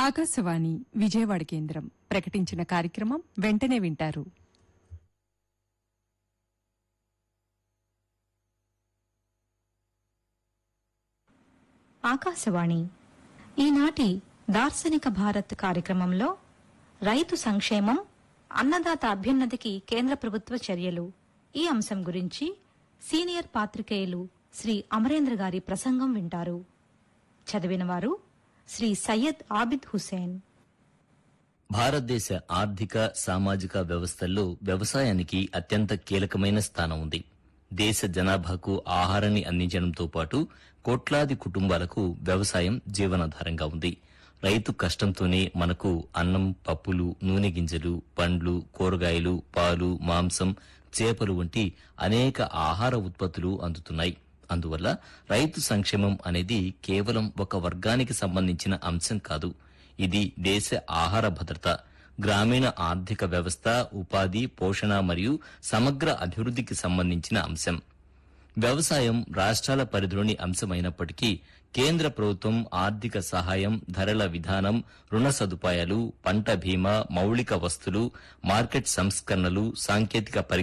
ఆకాశవాణి విజయవాడ కేంద్రం ప్రకటించిన కార్యక్రమం వెంటనే వింటారు ఆకాశవాణి ఈనాటి దార్శనిక భారత్ కార్యక్రమంలో రైతు సంక్షేమం అన్నదాత అభ్యున్నతికి కేంద్ర ప్రభుత్వ చర్యలు ఈ అంశం గురించి సీనియర్ పాత్రికేయులు శ్రీ అమరేంద్ర గారి ప్రసంగం వింటారు చదివినవారు శ్రీ సయ్యద్ ఆబిద్ హుసేన్ భారతదేశ ఆర్థిక సామాజిక వ్యవస్థల్లో వ్యవసాయానికి అత్యంత కీలకమైన స్థానం ఉంది దేశ జనాభాకు ఆహారాన్ని అందించడంతో పాటు కోట్లాది కుటుంబాలకు వ్యవసాయం జీవనాధారంగా ఉంది రైతు కష్టంతోనే మనకు అన్నం పప్పులు నూనె గింజలు పండ్లు కూరగాయలు పాలు మాంసం చేపలు వంటి అనేక ఆహార ఉత్పత్తులు అందుతున్నాయి అందువల్ల రైతు సంక్షేమం అనేది కేవలం ఒక వర్గానికి సంబంధించిన అంశం కాదు ఇది దేశ ఆహార భద్రత గ్రామీణ ఆర్థిక వ్యవస్థ ఉపాధి పోషణ మరియు సమగ్ర అభివృద్ధికి సంబంధించిన అంశం వ్యవసాయం రాష్ట్రాల పరిధిలోని అంశమైనప్పటికీ కేంద్ర ప్రభుత్వం ఆర్థిక సహాయం ధరల విధానం రుణ సదుపాయాలు పంట బీమా మౌలిక వస్తులు మార్కెట్ సంస్కరణలు సాంకేతిక పరిజ్ఞానం